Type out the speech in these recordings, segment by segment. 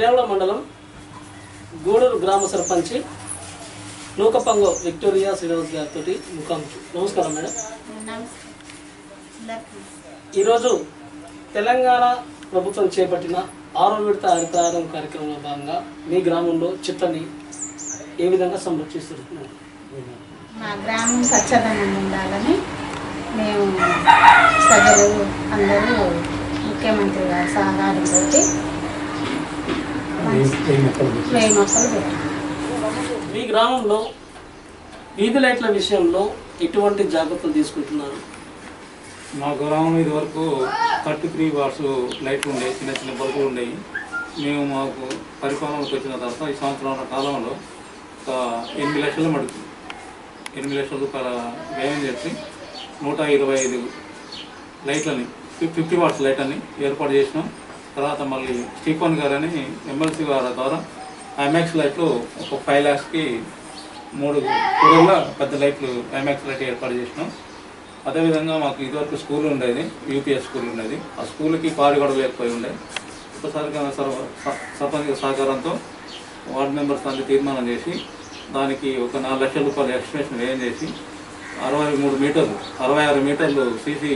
మిర్యాల మండలం గూడూరు గ్రామ సర్పంచి నూకపంగ విక్టోరియా శ్రీనివాస్ గారితో ముఖాముఖి నమస్కారం మేడం ఈరోజు తెలంగాణ ప్రభుత్వం చేపట్టిన ఆరో విడత హరితహారం కార్యక్రమంలో భాగంగా మీ గ్రామంలో చెట్లని ఏ విధంగా సంరక్షిస్తున్నారు మా గ్రామం పచ్చదనం ఉండాలని మేము ప్రజలు అందరూ ముఖ్యమంత్రి గారి సహకారంతో వెయ్యి మొక్కలు పెట్టాం మీ గ్రామంలో వీధి లైట్ల విషయంలో ఎటువంటి జాగ్రత్తలు తీసుకుంటున్నారు మా గ్రామంలో ఇది వరకు థర్టీ త్రీ వాట్స్ లైట్లు ఉండేవి చిన్న చిన్న బల్బులు ఉండేవి మేము మాకు పరిపాలనకు వచ్చిన తర్వాత ఈ సంవత్సరాల కాలంలో ఒక ఎనిమిది లక్షల మడుకు ఎనిమిది లక్షల రూపాయల వ్యయం చేసి నూట ఇరవై ఐదు లైట్లని ఫిఫ్టీ వాట్స్ లైట్లని ఏర్పాటు చేసినాం తర్వాత మళ్ళీ స్టీఫన్ గారని ఎమ్మెల్సీ గారి ద్వారా ఐమాక్స్ లైట్లు ఒక ఫైవ్ ల్యాక్స్కి మూడు కూడల్లో పెద్ద లైట్లు ఐమాక్స్ లైట్ ఏర్పాటు చేసినాం అదేవిధంగా మాకు ఇదివరకు స్కూల్ ఉండేది యూపీఎస్ స్కూల్ ఉండేది ఆ స్కూల్కి కారు గొడవ లేకపోయి ఉండే ఒకసారిగా సర్వ- స- సర్పంచ్ సహకారంతో వార్డు మెంబర్స్ అందరి తీర్మానం చేసి దానికి ఒక నాలుగు లక్షల రూపాయలు ఎస్టిమేషన్ వ్యయం చేసి అరవై మూడు మీటర్లు అరవై ఆరు మీటర్లు సీసీ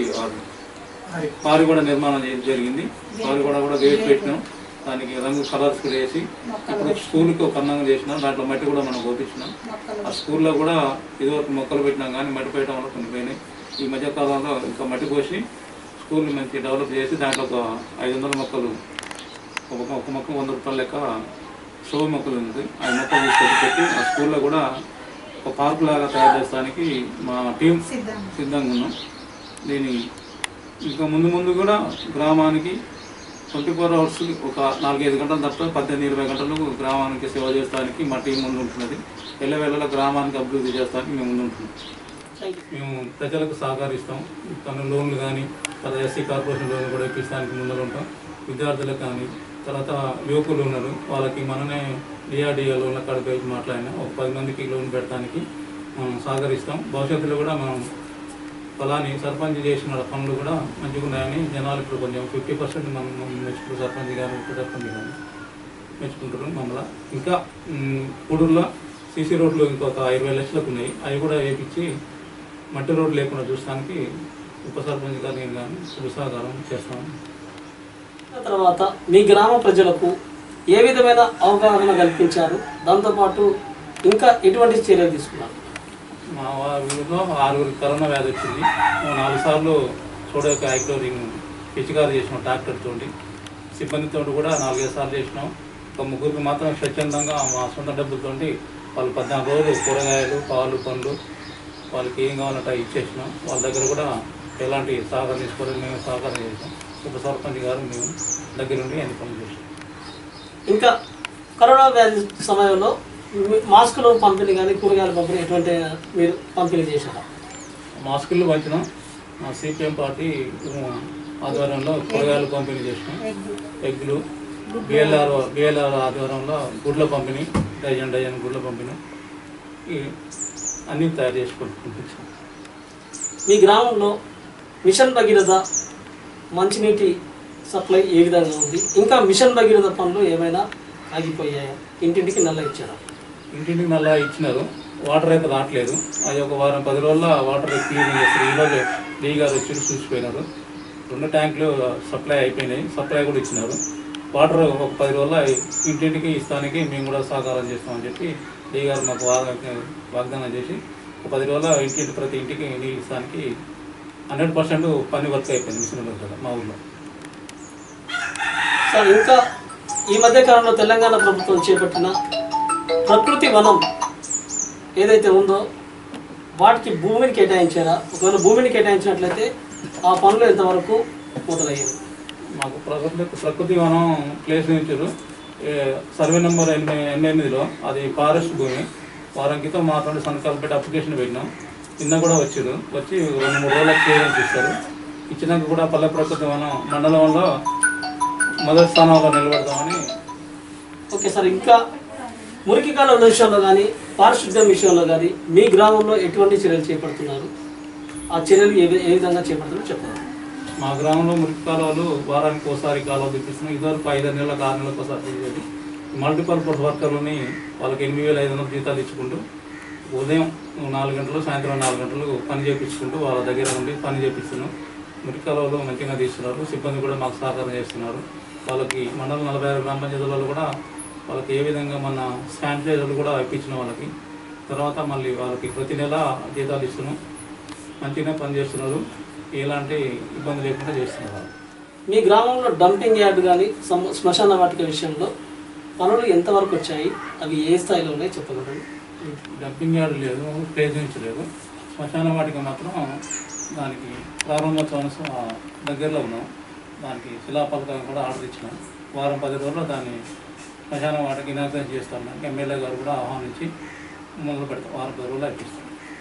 కారు కూడా నిర్మాణం చేయడం జరిగింది కారు కూడా కూడా గేట్ పెట్టినాం దానికి రంగు కలర్స్ కూడా వేసి ఇప్పుడు స్కూల్కి ఒక అందంగా చేసినాం దాంట్లో మట్టి కూడా మనం కోపించినాం ఆ స్కూల్లో కూడా ఇదివరకు మొక్కలు పెట్టినాం కానీ మట్టి పెట్టడం వల్ల కొన్ని పోయినాయి ఈ మధ్య కాలంలో ఇంకా మట్టి పోసి స్కూల్ని మంచి డెవలప్ చేసి దాంట్లో ఒక ఐదు వందల మొక్కలు ఒక మొక్క- ఒక మొక్క వంద రూపాయల లెక్క షో మొక్కలు ఉంది ఆ మొక్కలు తీసుకొచ్చి పెట్టి ఆ స్కూల్లో కూడా ఒక పార్క్ లాగా తయారు చేస్తానికి మా టీం సిద్ధంగా ఉన్నాం దీని ఇంకా ముందు ముందు కూడా గ్రామానికి ట్వంటీ ఫోర్ అవర్స్ ఒక నాలుగైదు గంటల తప్ప పద్దెనిమిది ఇరవై గంటలు గ్రామానికి సేవ చేస్తానికి మా టీం ముందు ఉంటున్నది ఎల్లవేళలా గ్రామానికి అభివృద్ధి చేస్తానికి మేము ముందు ఉంటున్నాం థ్యాంక్ యూ మేము ప్రజలకు సహకరిస్తాం తన లోన్లు కానీ తర్వాత ఎస్సీ కార్పొరేషన్ లోన్లు కూడా ఇప్పించడానికి ముందర ఉంటాం విద్యార్థులకు కానీ తర్వాత యువకులు ఉన్నారు వాళ్ళకి మననే డిఆర్డిఏ లోన్ల కాడికి వచ్చి మాట్లాడినా ఒక పది మందికి లోన్ పెట్టడానికి మనం సహకరిస్తాం భవిష్యత్తులో కూడా మనం ఫలాని సర్పంచ్ చేసిన పనులు కూడా మంచిగా ఉన్నాయని జనాలు ఇప్పుడు కొంచెం ఫిఫ్టీ పర్సెంట్ మనం మనం మెచ్చుకుంటారు సర్పంచ్ గారు ఉప సర్పంచ్ గారు మెచ్చుకుంటారు మమ్మల్ని ఇంకా మ్, కూడూరులో సీసీ రోడ్లు ఇంకొక ఇరవై లక్షలకు ఉన్నాయి అవి కూడా వేపించి మట్టి రోడ్లు లేకుండా చూడడానికి ఉప సర్పంచ్ గారు నేను కానీ సహకారం చేస్తాను తర్వాత మీ గ్రామ ప్రజలకు ఏ విధమైన అవగాహన కల్పించారు దాంతోపాటు ఇంకా ఎటువంటి చర్యలు తీసుకున్నారు మా ఊరిలో ఆరుగురికి కరోనా వ్యాధి వచ్చింది మేము నాలుగు సార్లు సోడియో ఐక్లోరింగ్ పిచికారు చేసినాం ట్రాక్టర్ తోటి సిబ్బందితో కూడా నాలుగైదు సార్లు చేసినాం ఒక ముగ్గురికి మాత్రం స్వచ్ఛందంగా మా సొంత డబ్బులతోటి వాళ్ళు పద్నాలుగు రోజులు కూరగాయలు పాలు పండ్లు వాళ్ళకి ఏం కావాలంటే అవి ఇచ్చేసినాం వాళ్ళ దగ్గర కూడా ఎలాంటి సహకారం తీసుకోవాలి మేము సహకారం చేసాం ఉప సర్పంచ్ గారు మేము దగ్గర నుండి అన్ని పనులు చేసాం ఇంకా కరోనా వ్యాధి సమయంలో మీ- మాస్కులు పంపిణీ కానీ కూరగాయల పంపిణీ ఎటువంటి మీరు పంపిణీ చేశారా మాస్కులు పంచినాం మా సిపిఎం పార్టీ ఉమ్, ఆధ్వర్యంలో కూరగాయలు పంపిణీ చేసినాం ఎగ్గులు బిఎల్ఆర్ బిఎల్ఆర్ ఆధ్వర్యంలో గుడ్ల పంపిణీ డజన్ డజన్ గుడ్ల పంపిణీ ఈ అన్నీ తయారు చేసి పంపించాం మీ గ్రామంలో మిషన్ భగీరథ మంచినీటి సప్లై ఏ విధంగా ఉంది ఇంకా మిషన్ భగీరథ పనులు ఏమైనా ఆగిపోయాయా ఇంటింటికి నల్ల ఇచ్చారా ఇంటింటికి నల్లా ఇచ్చినారు వాటర్ అయితే రావట్లేదు అది ఒక వారం పది రోజుల్లో వాటర్ క్లీన్ చేస్తారు ఈరోజు డీ గారు వచ్చి చూసిపోయినారు రెండు ట్యాంకులు సప్లై అయిపోయినాయి సప్లై కూడా ఇచ్చినారు వాటర్ ఒక పది రోజుల్లో ఇంటింటికి ఇస్తానికి మేము కూడా సహకారం చేస్తామని చెప్పి డీ గారు మాకు వాగ్దా- వాగ్దానం చేసి ఒక పది రోజుల్లో ఇంటింటి ప్రతి ఇంటికి నీళ్ళు ఇస్తానికి హండ్రెడ్ పర్సెంట్ పని వర్క్ అయిపోయింది మిషన్ వర్క్ మా ఊళ్ళో సార్ ఇంకా ఈ మధ్య కాలంలో తెలంగాణ ప్రభుత్వం చేపట్టిన ప్రకృతి వనం ఏదైతే ఉందో వాటికి భూమిని కేటాయించారా ఒకవేళ భూమిని కేటాయించినట్లయితే ఆ పనులు ఎంతవరకు మొదలయ్యాయి మాకు ప్రకృతి ప్రకృతి వనం ప్లేస్ ఇచ్చారు ఏ, సర్వే నెంబర్ ఎనభై ఎనభై ఎనిమిదిలో అది ఫారెస్ట్ భూమి వారం క్రితం మాత్రం సంతకాలు పెట్టి అప్లికేషన్ పెట్టినాం నిన్న కూడా వచ్చారు వచ్చి రెండు మూడు రోజులకు క్లియరెన్స్ ఇస్తారు ఇచ్చినాక కూడా పల్లె ప్రకృతి వనం మండలంలో మొదటి స్థానంలో నిలబెడతామని ఓకే సార్ ఇంకా మురికి కాలువల విషయంలో కానీ పారిశుద్ధ్యం విషయంలో కానీ మీ గ్రామంలో ఎటువంటి చర్యలు చేపడుతున్నారు ఆ చర్యలు ఏ వి- ఏ విధంగా చేపడుతున్నారో చెప్పండి మా గ్రామంలో మురికి కాలువలు వారానికి ఒకసారి కాలువ తెప్పిస్తున్నాం ఇదివరకు ఐదు నెలలకు ఆరు నెలలకు ఒకసారి తెచ్చేది మల్టీపర్పస్ వర్కర్లని వాళ్ళకి ఎనిమిది వేల ఐదు వందల జీతాలు ఇచ్చుకుంటూ ఉదయం నాలుగు గంటలు సాయంత్రం నాలుగు గంటలు పని చేయించుకుంటూ వాళ్ళ దగ్గర ఉండి పని చేపిస్తున్నాం మురికి కాలువలు మంచిగా తీస్తున్నారు సిబ్బంది కూడా మాకు సహకారం చేస్తున్నారు వాళ్ళకి మండలం నలభై ఆరు గ్రామ పంచాయతీలలో కూడా వాళ్ళకి ఏ విధంగా మన శానిటైజర్లు కూడా ఇప్పించిన వాళ్ళకి తర్వాత మళ్ళీ వాళ్ళకి ప్రతి నెల జీతాలు ఇస్తున్నాం మంచిగానే పని చేస్తున్నారు ఎలాంటి ఇబ్బంది లేకుండా చేస్తున్నారు మీ గ్రామంలో డంపింగ్ యార్డ్ కానీ శ్మశాన వాటిక విషయంలో పనులు ఎంతవరకు వచ్చాయి అవి ఏ స్థాయిలో ఉన్నాయి చెప్పగలరు డంపింగ్ యార్డ్ లేదు ప్లేస్ నుంచి లేదు శ్మశాన వాటికి మాత్రం దానికి ప్రారంభోత్సవం దగ్గరలో ఉన్నాం దానికి శిలాపలకం కూడా ఆర్డర్ ఇచ్చినాం వారం పది రోజుల్లో దాన్ని శ్మశాన వాటికి ఇనాగ్రేట్ చేస్తాం ఎమ్మెల్యే గారు కూడా ఆహ్వానించి మొదలు పెడతాం వారం పది రోజులు అయిపిస్తాం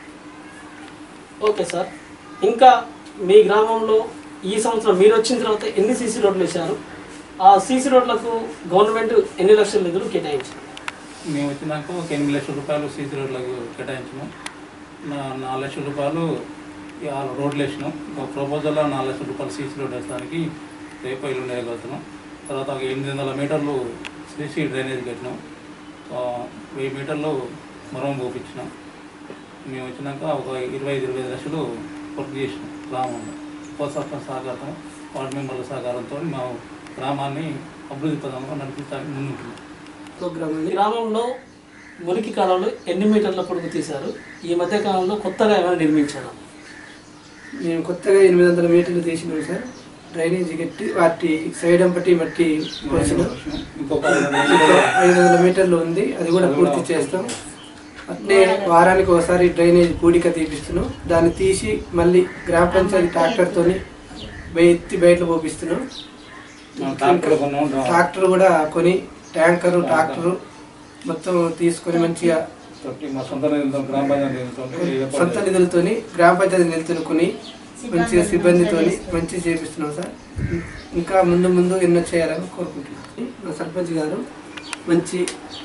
ఓకే సార్ ఇంకా మీ గ్రామంలో ఈ సంవత్సరం మీరు వచ్చిన తర్వాత ఎన్ని సీసీ రోడ్లు వేశారు ఆ సీసీ రోడ్లకు గవర్నమెంట్ ఎన్ని లక్షల నిధులు కేటాయించింది మేము వచ్చినాక ఒక ఎనిమిది లక్షల రూపాయలు సీసీ రోడ్లకు కేటాయించినాం నా నాలుగు లక్షల రూపాయలు ఈ ఆ రోడ్లు వేసినాం ఒక ప్రపోజల్లో నాలుగు లక్షల రూపాయలు సీసీ రోడ్ వేసడానికి రేపు ఇల్లు వేయగలుగుతున్నాం తర్వాత ఒక ఎనిమిది వందల మీటర్లు సీసీ డ్రైనేజ్ కట్టినాం ఆ, వెయ్యి మీటర్లు మరం పోపించినాం మేము వచ్చినాక ఒక ఇరవై ఐదు ఇరవై ఐదు లక్షలు వర్క్ చేసినాం గ్రామంలో ఉప సర్పంచ్ సహకారంతో వార్డు మెంబర్ల సహకారంతో మా గ్రామాన్ని అభివృద్ధి పదంలో నడిపించడానికి ముందుంటున్నాం ప్రోగ్రామ్ మీ గ్రామంలో మురికి కాలంలో ఎన్ని మీటర్ల పొడుగు తీశారు ఈ మధ్య కాలంలో కొత్తగా ఏమైనా నిర్మించారా మేము కొత్తగా ఎనిమిది వందల మీటర్లు తీసినాం సార్ డ్రైనేజీ కట్టి వాటి సైడ్ అంపటి మట్టి పోసినాం ఇంకొక ఇంకో ఐదు వందల మీటర్లు ఉంది అది కూడా పూర్తి చేస్తాం అట్లే వారానికి ఒకసారి డ్రైనేజ్ కూడిక తీపిస్తున్నాం దాన్ని తీసి మళ్ళీ గ్రామ పంచాయతీ ట్రాక్టర్తోని బయ- ఎత్తి బయటకు పోపిస్తున్నాం ట్రాక్టర్ కొన్నాం డ్రా- ట్రాక్టర్ కూడా కొని ట్యాంకరు ట్రాక్టరు మొత్తం తీసుకొని మంచిగా తొట్టి మా సొంత నిధులతో గ్రామ పంచాయతీ నిధులతో ఏర్పాటు సొంత నిధులతోని గ్రామ పంచాయతీ నిధులతో కొని మంచిగా సిబ్బందితోని మంచిగా చేపిస్తున్నాం సార్ ఇంకా ముందు ముందు ఎన్నో చేయాలని కోరుకుంటున్నాం మా సర్పంచ్ గారు మంచి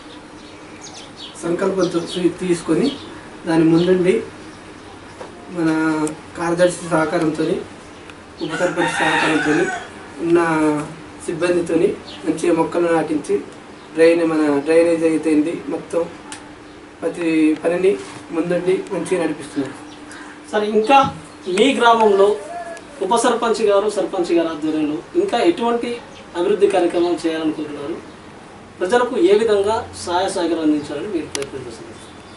సంకల్పంతో తీ- తీసుకొని దాని ముందుండి మన కార్యదర్శి సహకారంతో ఉప సర్పంచ్ సహకారంతో ఉన్న సిబ్బందితో మంచిగా మొక్కలు నాటించి డ్రైన్ మన డ్రైనేజ్ అయితేంది మొత్తం ప్రతి పనిని ముందుండి మంచిగా నడిపిస్తున్నారు సరే ఇంకా మీ గ్రామంలో ఉప సర్పంచ్ గారు సర్పంచ్ గారి ఆధ్వర్యంలో ఇంకా ఎటువంటి అభివృద్ధి కార్యక్రమాలు చేయాలనుకుంటున్నారు ప్రజలకు ఏ విధంగా సహాయ సహకారం అందించాలని మీరు ప్రయత్నం చేస్తున్నారు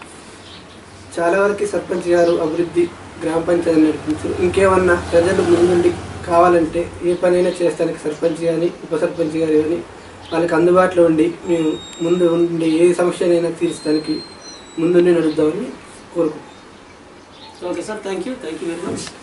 చాలా వరకు సర్పంచ్ గారు అభివృద్ధి గ్రామ పంచాయతీ నడిపించారు ఇంకేమన్నా ప్రజలు ముందుండి కావాలంటే ఏ పనైనా చేస్తానికి సర్పంచ్ కానీ ఉప సర్పంచ్ గారు కానీ వాళ్ళకి అందుబాటులో ఉండి మేము ముందు ఉండి ఏ సమస్యనైనా తీర్చడానికి ముందుండి నడుద్దామని కోరుకుంటున్నాం okay sir thank you thank you very much